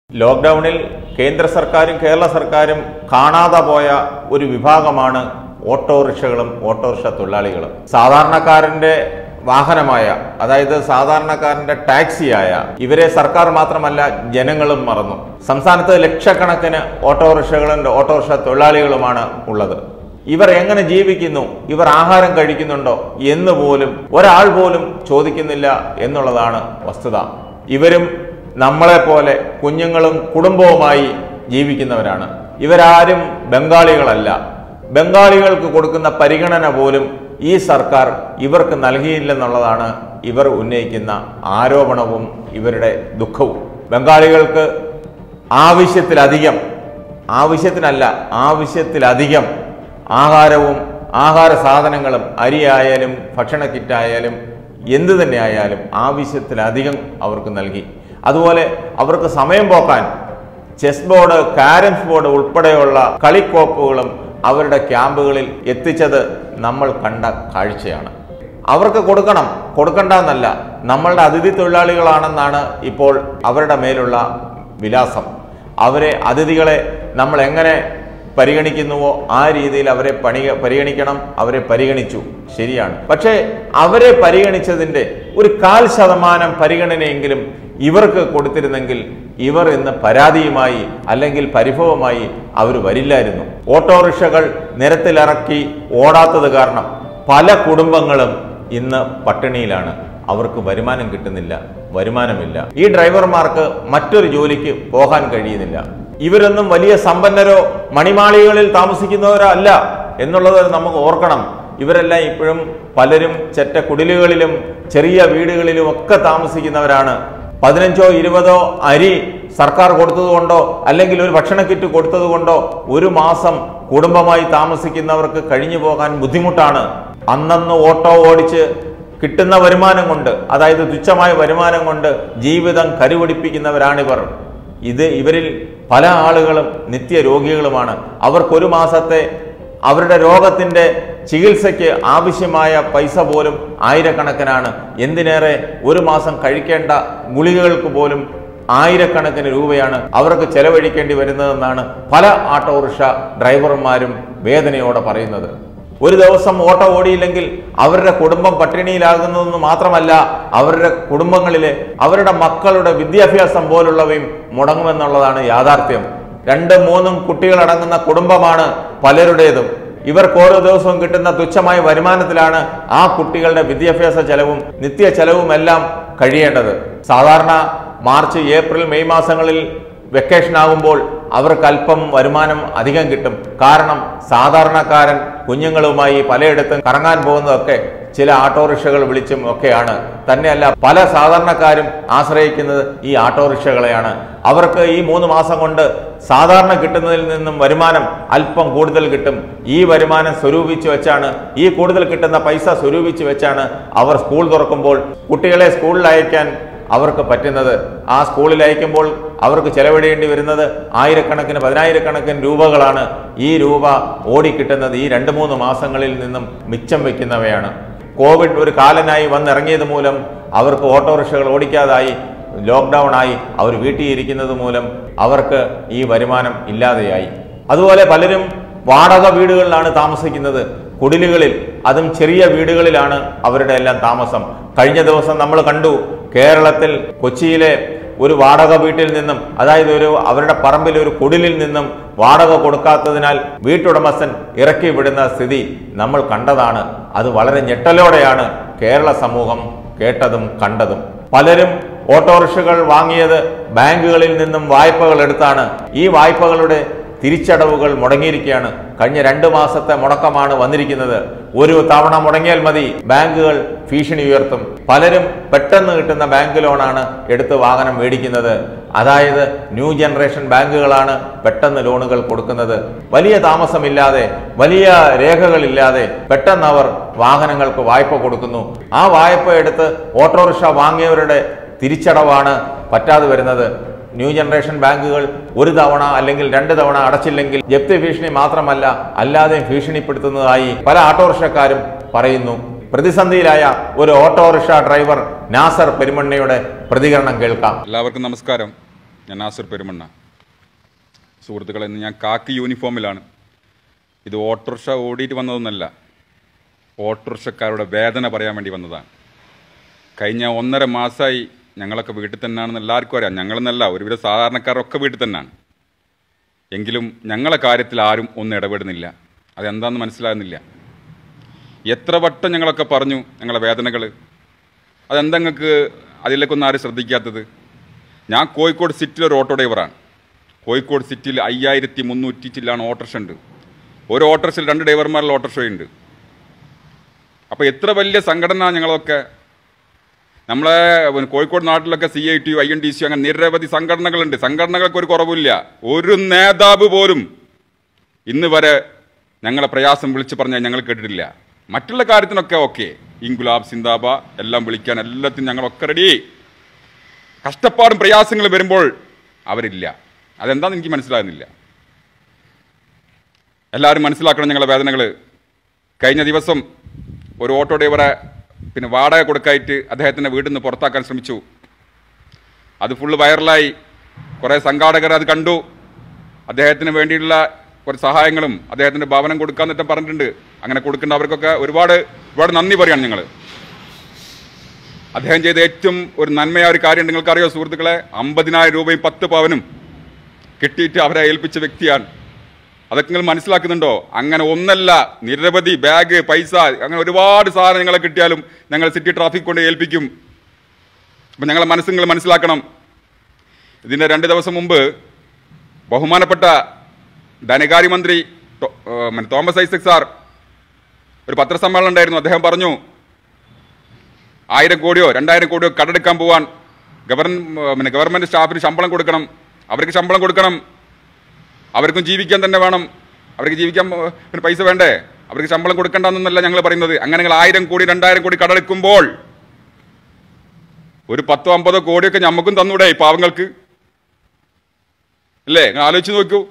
ലോക്ക്ഡൗണിൽ കേന്ദ്ര സർക്കാരും കേരള സർക്കാരും കാണാതെ പോയ ഒരു വിഭാഗമാണ് ഓട്ടോറിക്ഷകളും ഓട്ടോറിക്ഷ തൊഴിലാളികളും സാധാരണക്കാരന്റെ വാഹനമായ അതായത് സാധാരണക്കാരന്റെ ടാക്സിയായ ഇവരെ സർക്കാർ മാത്രമല്ല ജനങ്ങളും മറന്നു സംസ്ഥാനത്ത് ലക്ഷക്കണക്കിന് ഓട്ടോറിക്ഷകളും ഓട്ടോറിക്ഷ തൊഴിലാളികളുമാണ് ഉള്ളത് ഇവർ എങ്ങനെ ജീവിക്കുന്നു ഇവർ ആഹാരം കഴിക്കുന്നുണ്ടോ എന്ന് പോലും ഒരാൾ പോലും ചോദിക്കുന്നില്ല എന്നുള്ളതാണ് വസ്തുത ഇവരും നമ്മളെപ്പോലെ കുഞ്ഞുങ്ങളും കുടുംബവുമായി ജീവിക്കുന്നവരാണ് ഇവരാരും ബംഗാളികളല്ല ബംഗാളികൾക്ക് കൊടുക്കുന്ന പരിഗണന പോലും ഈ സർക്കാർ ഇവർക്ക് നൽകിയില്ലെന്നുള്ളതാണ് ഇവർ ഉന്നയിക്കുന്ന ആരോപണവും ഇവരുടെ ദുഃഖവും ബംഗാളികൾക്ക് ആവശ്യത്തിലധികം ആവശ്യത്തിനല്ല ആവശ്യത്തിലധികം ആഹാരവും ആഹാര സാധനങ്ങളും അരിയായാലും ഭക്ഷണ കിറ്റായാലും എന്തു തന്നെ ആയാലും ആവശ്യത്തിലധികം അവർക്ക് നൽകി അതുപോലെ അവർക്ക് സമയം പോക്കാൻ ചെസ് ബോർഡ് കാരംസ് ബോർഡ് ഉൾപ്പെടെയുള്ള കളിക്കോപ്പുകളും അവരുടെ ക്യാമ്പുകളിൽ എത്തിച്ചത് നമ്മൾ കണ്ട കാഴ്ചയാണ് അവർക്ക് കൊടുക്കണം കൊടുക്കണ്ട എന്നല്ല നമ്മളുടെ അതിഥി തൊഴിലാളികളാണെന്നാണ് ഇപ്പോൾ അവരുടെ മേലുള്ള വിലാസം അവരെ അതിഥികളെ നമ്മൾ എങ്ങനെ പരിഗണിക്കുന്നുവോ ആ രീതിയിൽ അവരെ പണി പരിഗണിക്കണം അവരെ പരിഗണിച്ചു ശരിയാണ് പക്ഷേ അവരെ പരിഗണിച്ചതിൻ്റെ ഒരു കാൽ ശതമാനം പരിഗണനയെങ്കിലും ഇവർക്ക് കൊടുത്തിരുന്നെങ്കിൽ ഇവർ ഇന്ന് പരാതിയുമായി അല്ലെങ്കിൽ പരിഭവമായി അവർ വരില്ലായിരുന്നു ഓട്ടോറിക്ഷകൾ നിരത്തിലിറക്കി ഓടാത്തത് കാരണം പല കുടുംബങ്ങളും ഇന്ന് പട്ടിണിയിലാണ് അവർക്ക് വരുമാനം കിട്ടുന്നില്ല വരുമാനമില്ല ഈ ഡ്രൈവർമാർക്ക് മറ്റൊരു ജോലിക്ക് പോകാൻ കഴിയുന്നില്ല ഇവരൊന്നും വലിയ സമ്പന്നരോ മണിമാളികളിൽ താമസിക്കുന്നവരോ അല്ല എന്നുള്ളത് നമുക്ക് ഓർക്കണം ഇവരെല്ലാം ഇപ്പോഴും പലരും ചെറ്റ കുടിലുകളിലും ചെറിയ വീടുകളിലും ഒക്കെ താമസിക്കുന്നവരാണ് പതിനഞ്ചോ ഇരുപതോ അരി സർക്കാർ കൊടുത്തതുകൊണ്ടോ അല്ലെങ്കിൽ ഒരു ഭക്ഷണ കിറ്റ് കൊടുത്തതുകൊണ്ടോ ഒരു മാസം കുടുംബമായി താമസിക്കുന്നവർക്ക് കഴിഞ്ഞു പോകാൻ ബുദ്ധിമുട്ടാണ് അന്നന്ന് ഓട്ടോ ഓടിച്ച് കിട്ടുന്ന വരുമാനം കൊണ്ട് അതായത് തുച്ഛമായ വരുമാനം കൊണ്ട് ജീവിതം കരുപിടിപ്പിക്കുന്നവരാണിവർ ഇത് ഇവരിൽ പല ആളുകളും നിത്യരോഗികളുമാണ് അവർക്കൊരു മാസത്തെ അവരുടെ രോഗത്തിൻ്റെ ചികിത്സയ്ക്ക് ആവശ്യമായ പൈസ പോലും ആയിരക്കണക്കിനാണ് എന്തിനേറെ ഒരു മാസം കഴിക്കേണ്ട ഗുളികകൾക്ക് പോലും ആയിരക്കണക്കിന് രൂപയാണ് അവർക്ക് ചെലവഴിക്കേണ്ടി വരുന്നതെന്നാണ് പല ഓട്ടോറിക്ഷ ഡ്രൈവർമാരും വേദനയോടെ പറയുന്നത് ഒരു ദിവസം ഓട്ടോ ഓടിയില്ലെങ്കിൽ അവരുടെ കുടുംബം പട്ടിണിയിലാകുന്നതെന്ന് മാത്രമല്ല അവരുടെ കുടുംബങ്ങളിലെ അവരുടെ മക്കളുടെ വിദ്യാഭ്യാസം പോലുള്ളവയും മുടങ്ങുമെന്നുള്ളതാണ് യാഥാർത്ഥ്യം രണ്ടും മൂന്നും കുട്ടികളടങ്ങുന്ന കുടുംബമാണ് പലരുടേതും ഇവർക്ക് ഓരോ ദിവസവും കിട്ടുന്ന തുച്ഛമായ വരുമാനത്തിലാണ് ആ കുട്ടികളുടെ വിദ്യാഭ്യാസ ചെലവും നിത്യ ചെലവും എല്ലാം കഴിയേണ്ടത് സാധാരണ മാർച്ച് ഏപ്രിൽ മെയ് മാസങ്ങളിൽ വെക്കേഷൻ ആകുമ്പോൾ അവർക്ക് അല്പം വരുമാനം അധികം കിട്ടും കാരണം സാധാരണക്കാരൻ കുഞ്ഞുങ്ങളുമായി പലയിടത്തും കറങ്ങാൻ പോകുന്നതൊക്കെ ചില ഓട്ടോറിക്ഷകൾ വിളിച്ചും ഒക്കെയാണ് തന്നെയല്ല പല സാധാരണക്കാരും ആശ്രയിക്കുന്നത് ഈ ഓട്ടോറിക്ഷകളെയാണ് അവർക്ക് ഈ മൂന്ന് മാസം കൊണ്ട് സാധാരണ കിട്ടുന്നതിൽ നിന്നും വരുമാനം അല്പം കൂടുതൽ കിട്ടും ഈ വരുമാനം സ്വരൂപിച്ച് വെച്ചാണ് ഈ കൂടുതൽ കിട്ടുന്ന പൈസ സ്വരൂപിച്ച് വെച്ചാണ് അവർ സ്കൂൾ തുറക്കുമ്പോൾ കുട്ടികളെ സ്കൂളിൽ അയക്കാൻ അവർക്ക് പറ്റുന്നത് ആ സ്കൂളിൽ അയക്കുമ്പോൾ അവർക്ക് ചെലവിടേണ്ടി വരുന്നത് ആയിരക്കണക്കിന് പതിനായിരക്കണക്കിന് രൂപകളാണ് ഈ രൂപ ഓടിക്കിട്ടുന്നത് ഈ രണ്ട് മൂന്ന് മാസങ്ങളിൽ നിന്നും മിച്ചം വയ്ക്കുന്നവയാണ് കോവിഡ് ഒരു കാലനായി വന്നിറങ്ങിയത് മൂലം അവർക്ക് ഓട്ടോറിക്ഷകൾ ഓടിക്കാതായി ലോക്ക്ഡൗൺ ആയി അവർ വീട്ടിൽ ഇരിക്കുന്നത് മൂലം അവർക്ക് ഈ വരുമാനം ഇല്ലാതെയായി അതുപോലെ പലരും വാടക വീടുകളിലാണ് താമസിക്കുന്നത് കുടിലുകളിൽ അതും ചെറിയ വീടുകളിലാണ് അവരുടെ എല്ലാം താമസം കഴിഞ്ഞ ദിവസം നമ്മൾ കണ്ടു കേരളത്തിൽ കൊച്ചിയിലെ ഒരു വാടക വീട്ടിൽ നിന്നും അതായത് ഒരു അവരുടെ പറമ്പിൽ ഒരു കുടിലിൽ നിന്നും വാടക കൊടുക്കാത്തതിനാൽ വീട്ടുടമസ്ഥൻ ഇറക്കി വിടുന്ന സ്ഥിതി നമ്മൾ കണ്ടതാണ് അത് വളരെ ഞെട്ടലോടെയാണ് കേരള സമൂഹം കേട്ടതും കണ്ടതും പലരും ഓട്ടോറിക്ഷകൾ വാങ്ങിയത് ബാങ്കുകളിൽ നിന്നും വായ്പകൾ എടുത്താണ് ഈ വായ്പകളുടെ തിരിച്ചടവുകൾ മുടങ്ങിയിരിക്കുകയാണ് കഴിഞ്ഞ രണ്ട് മാസത്തെ മുടക്കമാണ് വന്നിരിക്കുന്നത് ഒരു തവണ മുടങ്ങിയാൽ മതി ബാങ്കുകൾ ഭീഷണി ഉയർത്തും പലരും പെട്ടെന്ന് കിട്ടുന്ന ബാങ്ക് ലോണാണ് എടുത്ത് വാഹനം മേടിക്കുന്നത് അതായത് ന്യൂ ജനറേഷൻ ബാങ്കുകളാണ് പെട്ടെന്ന് ലോണുകൾ കൊടുക്കുന്നത് വലിയ താമസമില്ലാതെ വലിയ രേഖകളില്ലാതെ പെട്ടെന്ന് അവർ വാഹനങ്ങൾക്ക് വായ്പ കൊടുക്കുന്നു ആ വായ്പ എടുത്ത് ഓട്ടോറിക്ഷ വാങ്ങിയവരുടെ തിരിച്ചടവാണ് പറ്റാതെ വരുന്നത് ന്യൂ ജനറേഷൻ ബാങ്കുകൾ ഒരു തവണ അല്ലെങ്കിൽ രണ്ട് തവണ അടച്ചില്ലെങ്കിൽ ജപ്തി ഭീഷണി മാത്രമല്ല അല്ലാതെയും ഭീഷണിപ്പെടുത്തുന്നതായി പല ഓട്ടോറിക്ഷക്കാരും പറയുന്നു പ്രതിസന്ധിയിലായ ഒരു ഓട്ടോറിക്ഷ ഡ്രൈവർ നാസർ പെരുമണ്ണയുടെ പ്രതികരണം കേൾക്കാം എല്ലാവർക്കും നമസ്കാരം ഞാൻ നാസർ പെരുമണ്ണ സുഹൃത്തുക്കളെ ഇന്ന് ഞാൻ കാക്കി യൂണിഫോമിലാണ് ഇത് ഓട്ടോറിക്ഷ ഓടിയിട്ട് വന്നതൊന്നല്ല ഓട്ടോറിക്ഷക്കാരുടെ വേദന പറയാൻ വേണ്ടി വന്നതാണ് കഴിഞ്ഞ ഒന്നര മാസമായി ഞങ്ങളൊക്കെ വീട്ടിൽ തന്നെയാണെന്ന് എല്ലാവർക്കും അറിയാം ഞങ്ങളെന്നല്ല ഒരുവിധ സാധാരണക്കാരൊക്കെ വീട്ടിൽ തന്നെയാണ് എങ്കിലും ഞങ്ങളെ കാര്യത്തിൽ ആരും ഒന്നും ഇടപെടുന്നില്ല അതെന്താണെന്ന് മനസ്സിലാകുന്നില്ല എത്ര വട്ടം ഞങ്ങളൊക്കെ പറഞ്ഞു ഞങ്ങളെ വേദനകൾ അതെന്താ നിങ്ങൾക്ക് അതിലേക്കൊന്നും ആരും ശ്രദ്ധിക്കാത്തത് ഞാൻ കോഴിക്കോട് സിറ്റിയിൽ ഒരു ഓട്ടോ ഡ്രൈവറാണ് കോഴിക്കോട് സിറ്റിയിൽ അയ്യായിരത്തി മുന്നൂറ്റി ചില്ലാണ് ഓട്ടോറിക്ഷ ഉണ്ട് ഒരു ഓട്ടോറിക്ഷയിൽ രണ്ട് ഡ്രൈവർമാരുടെ ഓട്ടോറിക്ഷയുണ്ട് അപ്പോൾ എത്ര വലിയ സംഘടന ഞങ്ങളൊക്കെ നമ്മളെ പിന്നെ കോഴിക്കോട് നാട്ടിലൊക്കെ C I T I N T C അങ്ങനെ നിരവധി സംഘടനകളുണ്ട് സംഘടനകൾക്ക് ഒരു കുറവില്ല ഒരു നേതാവ് പോലും ഇന്ന് വരെ ഞങ്ങളെ പ്രയാസം വിളിച്ച് പറഞ്ഞാൽ ഞങ്ങൾ കേട്ടിട്ടില്ല മറ്റുള്ള കാര്യത്തിനൊക്കെ ഓക്കെ ഇൻഗുലാബ് സിന്താബ എല്ലാം വിളിക്കാൻ എല്ലാത്തിനും ഞങ്ങളൊക്കെ റെഡി കഷ്ടപ്പാടും പ്രയാസങ്ങളും വരുമ്പോൾ അവരില്ല അതെന്താണെന്ന് എനിക്ക് മനസ്സിലാകുന്നില്ല എല്ലാവരും മനസ്സിലാക്കണം ഞങ്ങളുടെ വേദനകൾ കഴിഞ്ഞ ദിവസം ഒരു ഓട്ടോ ഡ്രൈവറെ പിന്നെ വാടക കൊടുക്കായിട്ട് അദ്ദേഹത്തിൻ്റെ വീട്ടിൽ നിന്ന് പുറത്താക്കാൻ ശ്രമിച്ചു അത് ഫുള്ള് വൈറലായി കുറേ സംഘാടകർ അത് കണ്ടു അദ്ദേഹത്തിന് വേണ്ടിയുള്ള കുറച്ച് സഹായങ്ങളും അദ്ദേഹത്തിന് ഭവനം കൊടുക്കാന്നിട്ട് പറഞ്ഞിട്ടുണ്ട് അങ്ങനെ കൊടുക്കേണ്ട അവർക്കൊക്കെ ഒരുപാട് ഒരുപാട് നന്ദി പറയാണ് ഞങ്ങൾ അദ്ദേഹം ചെയ്ത ഏറ്റവും ഒരു നന്മയായ ഒരു കാര്യം നിങ്ങൾക്കറിയോ സുഹൃത്തുക്കളെ അമ്പതിനായിരം രൂപയും പത്ത് പവനും കിട്ടിയിട്ട് അവരെ ഏൽപ്പിച്ച വ്യക്തിയാണ് അതൊക്കെ നിങ്ങൾ മനസ്സിലാക്കുന്നുണ്ടോ അങ്ങനെ ഒന്നല്ല നിരവധി ബാഗ് പൈസ അങ്ങനെ ഒരുപാട് സാധനങ്ങളെ കിട്ടിയാലും ഞങ്ങൾ സിറ്റി ട്രാഫിക് കൊണ്ട് ഏൽപ്പിക്കും അപ്പം ഞങ്ങളെ മനസ്സ് നിങ്ങൾ മനസ്സിലാക്കണം ഇതിൻ്റെ രണ്ട് ദിവസം മുമ്പ് ബഹുമാനപ്പെട്ട ധനകാര്യമന്ത്രി ടോ- ഏർ മറ്റേ തോമസ് ഐസക് സാർ ഒരു പത്രസമ്മേളനം ഉണ്ടായിരുന്നു അദ്ദേഹം പറഞ്ഞു ആയിരം കോടിയോ രണ്ടായിരം കോടിയോ കടെടുക്കാൻ പോവാൻ ഗവർണ പിന്നെ ഗവൺമെന്റ് സ്റ്റാഫിന് ശമ്പളം കൊടുക്കണം അവർക്ക് ശമ്പളം കൊടുക്കണം അവർക്കും ജീവിക്കാൻ തന്നെ വേണം അവർക്ക് ജീവിക്കാൻ ഏർ, പിന്നെ പൈസ വേണ്ടേ അവർക്ക് ശമ്പളം കൊടുക്കണ്ടെന്നല്ല ഞങ്ങൾ പറയുന്നത് അങ്ങനെ നിങ്ങൾ ആയിരം കോടി രണ്ടായിരം കോടി കടമെടുക്കുമ്പോൾ ഒരു പത്തോ അമ്പതോ കോടിയൊക്കെ ഞമ്മക്കും തന്നൂടെ ഈ പാവങ്ങൾക്ക് അല്ലേ നിങ്ങൾ ആലോചിച്ച് നോക്കൂ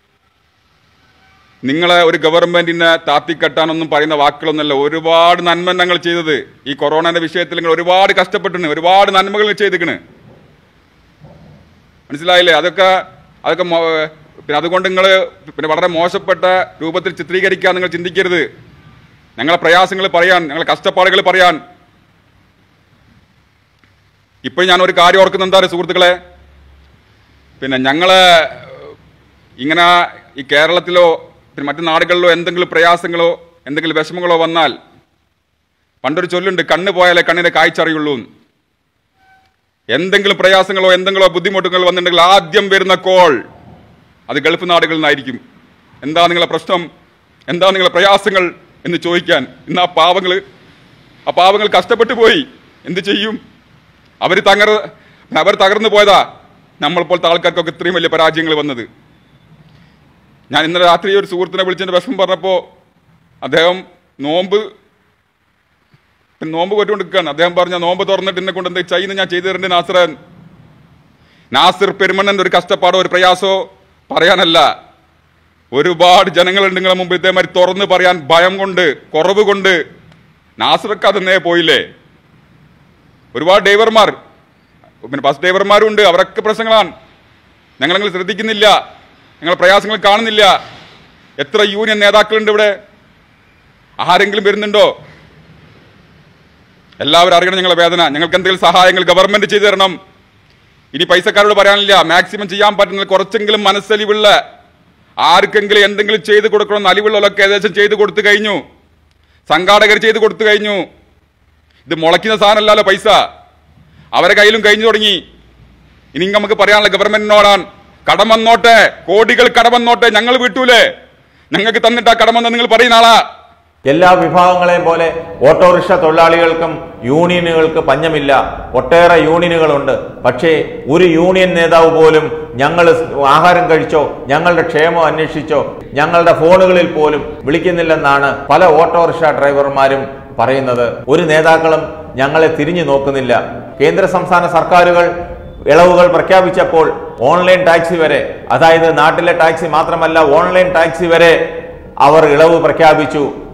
നിങ്ങളെ ഒരു ഗവൺമെന്റിനെ താത്തിക്കെട്ടാനൊന്നും പറയുന്ന വാക്കുകളൊന്നുമല്ല ഒരുപാട് നന്മ ഞങ്ങൾ ചെയ്തത് ഈ കൊറോണയുടെ വിഷയത്തിൽ നിങ്ങൾ ഒരുപാട് കഷ്ടപ്പെട്ടിന് ഒരുപാട് നന്മകൾ ചെയ്തിക്കണ് മനസ്സിലായില്ലേ അതൊക്കെ അതൊക്കെ മോ- പിന്നെ അതുകൊണ്ട് നിങ്ങൾ പിന്നെ വളരെ മോശപ്പെട്ട രൂപത്തിൽ ചിത്രീകരിക്കാൻ നിങ്ങൾ ചിന്തിക്കരുത് ഞങ്ങളെ പ്രയാസങ്ങൾ പറയാൻ ഞങ്ങളെ കഷ്ടപ്പാടുകൾ പറയാൻ ഇപ്പോൾ ഞാൻ ഒരു കാര്യം ഓർക്കുന്ന എന്താ സുഹൃത്തുക്കളെ പിന്നെ ഞങ്ങളെ ഇങ്ങനെ ഈ കേരളത്തിലോ പിന്നെ മറ്റു നാടുകളിലോ എന്തെങ്കിലും പ്രയാസങ്ങളോ എന്തെങ്കിലും വിഷമങ്ങളോ വന്നാൽ പണ്ടൊരു ചൊല്ലുണ്ട് കണ്ണ് പോയാലേ കണ്ണിന്റെ കാഴ്ച അറിയുള്ളൂ എന്ന്. എന്തെങ്കിലും പ്രയാസങ്ങളോ എന്തെങ്കിലോ ബുദ്ധിമുട്ടുകൾ വന്നിട്ടുണ്ടെങ്കിൽ ആദ്യം വരുന്ന കോൾ അത് ഗൾഫ് നാടുകളിൽ നിന്നായിരിക്കും എന്താ നിങ്ങളെ പ്രശ്നം എന്താ നിങ്ങളെ പ്രയാസങ്ങൾ എന്ന് ചോദിക്കാൻ ഇന്ന് ആ പാവങ്ങൾ ആ പാവങ്ങൾ കഷ്ടപ്പെട്ടു പോയി എന്ത് ചെയ്യും അവർ തകർ അവർ തകർന്നു പോയതാ നമ്മളിപ്പോഴത്തെ ആൾക്കാർക്കൊക്കെ ഇത്രയും വലിയ പരാജയങ്ങൾ വന്നത് ഞാൻ ഇന്നലെ രാത്രി ഒരു സുഹൃത്തിനെ വിളിച്ചതിന്റെ വിഷമം പറഞ്ഞപ്പോൾ അദ്ദേഹം നോമ്പ് പിന്നെ നോമ്പ് കൊറ്റുകൊണ്ടിരിക്കുകയാണ് അദ്ദേഹം പറഞ്ഞ നോമ്പ് തുറന്നിട്ട് എന്നെ കൊണ്ട് എന്താ ചെയ്യുന്ന ഞാൻ ചെയ്തു തരേണ്ട നാസറൻ നാസിർ പെരുമണ്ണന്റെ ഒരു കഷ്ടപ്പാടോ ഒരു പ്രയാസോ പറയാനല്ല ഒരുപാട് ജനങ്ങളുണ്ട് നിങ്ങളെ മുമ്പ് ഇതേമാതിരി തുറന്ന് പറയാൻ ഭയം കൊണ്ട് കുറവ് കൊണ്ട് നാസിറൊക്കെ അതെന്നേ പോയില്ലേ ഒരുപാട് ഡ്രൈവർമാർ പിന്നെ ബസ് ഡ്രൈവർമാരും ഉണ്ട് അവരൊക്കെ പ്രശ്നങ്ങളാണ് ഞങ്ങളങ്ങൾ ശ്രദ്ധിക്കുന്നില്ല ഞങ്ങൾ പ്രയാസങ്ങൾ കാണുന്നില്ല എത്ര യൂണിയൻ നേതാക്കളുണ്ട് ഇവിടെ ആരെങ്കിലും വരുന്നുണ്ടോ എല്ലാവരും അറിയണം ഞങ്ങളെ വേദന ഞങ്ങൾക്ക് എന്തെങ്കിലും സഹായങ്ങൾ ഗവൺമെന്റ് ചെയ്തു തരണം ഇനി പൈസക്കാരോട് പറയാനില്ല മാക്സിമം ചെയ്യാൻ പറ്റുന്ന കുറച്ചെങ്കിലും മനസ്സലിവുള്ള ആർക്കെങ്കിലും എന്തെങ്കിലും ചെയ്തു കൊടുക്കണം അലിവുള്ളവരൊക്കെ ഏകദേശം ചെയ്തു കൊടുത്തു കഴിഞ്ഞു സംഘാടകർ ചെയ്തു കൊടുത്തു കഴിഞ്ഞു ഇത് മുളയ്ക്കുന്ന സാധനമല്ലല്ലോ പൈസ അവരെ കയ്യിലും കഴിഞ്ഞു തുടങ്ങി ഇനി നമുക്ക് പറയാനുള്ള ഗവൺമെന്റിനോടാണ് കടം വന്നോട്ടെ കോടികൾ കടം വന്നോട്ടെ ഞങ്ങൾ വിട്ടൂലേ ഞങ്ങൾക്ക് തന്നിട്ട് ആ കടം വന്ന നിങ്ങൾ പറയുന്ന ആളാ എല്ലാ വിഭാഗങ്ങളെയും പോലെ ഓട്ടോറിക്ഷ തൊഴിലാളികൾക്കും യൂണിയനുകൾക്ക് പഞ്ഞമില്ല ഒട്ടേറെ യൂണിയനുകളുണ്ട് പക്ഷേ ഒരു യൂണിയൻ നേതാവ് പോലും ഞങ്ങൾ ആഹാരം കഴിച്ചോ ഞങ്ങളുടെ ക്ഷേമം അന്വേഷിച്ചോ ഞങ്ങളുടെ ഫോണുകളിൽ പോലും വിളിക്കുന്നില്ലെന്നാണ് പല ഓട്ടോറിക്ഷ ഡ്രൈവർമാരും പറയുന്നത് ഒരു നേതാക്കളും ഞങ്ങളെ തിരിഞ്ഞു നോക്കുന്നില്ല കേന്ദ്ര സംസ്ഥാന സർക്കാരുകൾ ഇളവുകൾ പ്രഖ്യാപിച്ചപ്പോൾ ഓൺലൈൻ ടാക്സി വരെ അതായത് നാട്ടിലെ ടാക്സി മാത്രമല്ല ഓൺലൈൻ ടാക്സി വരെ അവർ ഇളവ് പ്രഖ്യാപിച്ചു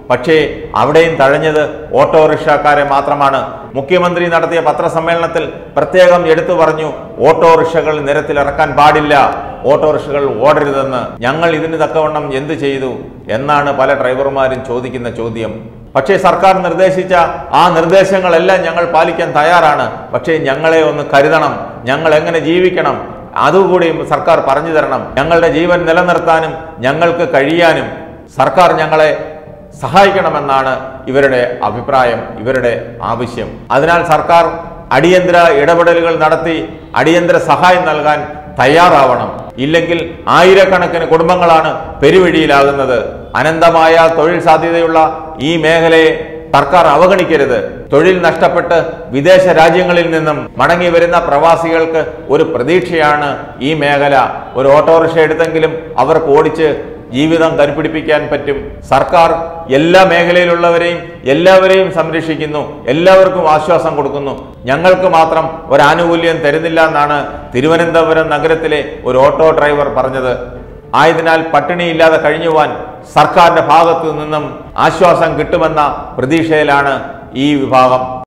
പക്ഷേ അവിടെയും തഴഞ്ഞത് ഓട്ടോറിക്ഷക്കാരെ മാത്രമാണ് മുഖ്യമന്ത്രി നടത്തിയ പത്രസമ്മേളനത്തിൽ പ്രത്യേകം എടുത്തു പറഞ്ഞു ഓട്ടോറിക്ഷകൾ നിരത്തിലിറക്കാൻ പാടില്ല ഓട്ടോറിക്ഷകൾ ഓടരുതെന്ന് ഞങ്ങൾ ഇതിന് തക്കവണ്ണം എന്ത് ചെയ്തു എന്നാണ് പല ഡ്രൈവർമാരും ചോദിക്കുന്ന ചോദ്യം പക്ഷേ സർക്കാർ നിർദ്ദേശിച്ച ആ നിർദ്ദേശങ്ങളെല്ലാം ഞങ്ങൾ പാലിക്കാൻ തയ്യാറാണ് പക്ഷേ ഞങ്ങളെ ഒന്ന് കരുതണം ഞങ്ങൾ എങ്ങനെ ജീവിക്കണം അതുകൂടി സർക്കാർ പറഞ്ഞു തരണം ഞങ്ങളുടെ ജീവൻ നിലനിർത്താനും ഞങ്ങൾക്ക് കഴിയാനും സർക്കാർ ഞങ്ങളെ സഹായിക്കണമെന്നാണ് ഇവരുടെ അഭിപ്രായം ഇവരുടെ ആവശ്യം അതിനാൽ സർക്കാർ അടിയന്തര ഇടപെടലുകൾ നടത്തി അടിയന്തര സഹായം നൽകാൻ തയ്യാറാവണം ഇല്ലെങ്കിൽ ആയിരക്കണക്കിന് കുടുംബങ്ങളാണ് പെരുവഴിയിലാകുന്നത് അനന്തമായ തൊഴിൽ സാധ്യതയുള്ള ഈ മേഖലയെ സർക്കാർ അവഗണിക്കരുത് തൊഴിൽ നഷ്ടപ്പെട്ട് വിദേശ രാജ്യങ്ങളിൽ നിന്നും മടങ്ങി വരുന്ന പ്രവാസികൾക്ക് ഒരു പ്രതീക്ഷയാണ് ഈ മേഖല ഒരു ഓട്ടോറിക്ഷ എടുത്തെങ്കിലും അവർക്ക് ഓടിച്ച് ജീവിതം കരുപിടിപ്പിക്കാൻ പറ്റും സർക്കാർ എല്ലാ മേഖലയിലുള്ളവരെയും എല്ലാവരെയും സംരക്ഷിക്കുന്നു എല്ലാവർക്കും ആശ്വാസം കൊടുക്കുന്നു ഞങ്ങൾക്ക് മാത്രം ഒരു ആനുകൂല്യം തരുന്നില്ല എന്നാണ് തിരുവനന്തപുരം നഗരത്തിലെ ഒരു ഓട്ടോ ഡ്രൈവർ പറഞ്ഞത് ആയതിനാൽ പട്ടിണിയില്ലാതെ കഴിഞ്ഞുവാൻ സർക്കാരിന്റെ ഭാഗത്തു നിന്നും ആശ്വാസം കിട്ടുമെന്ന പ്രതീക്ഷയിലാണ് ഈ വിഭാഗം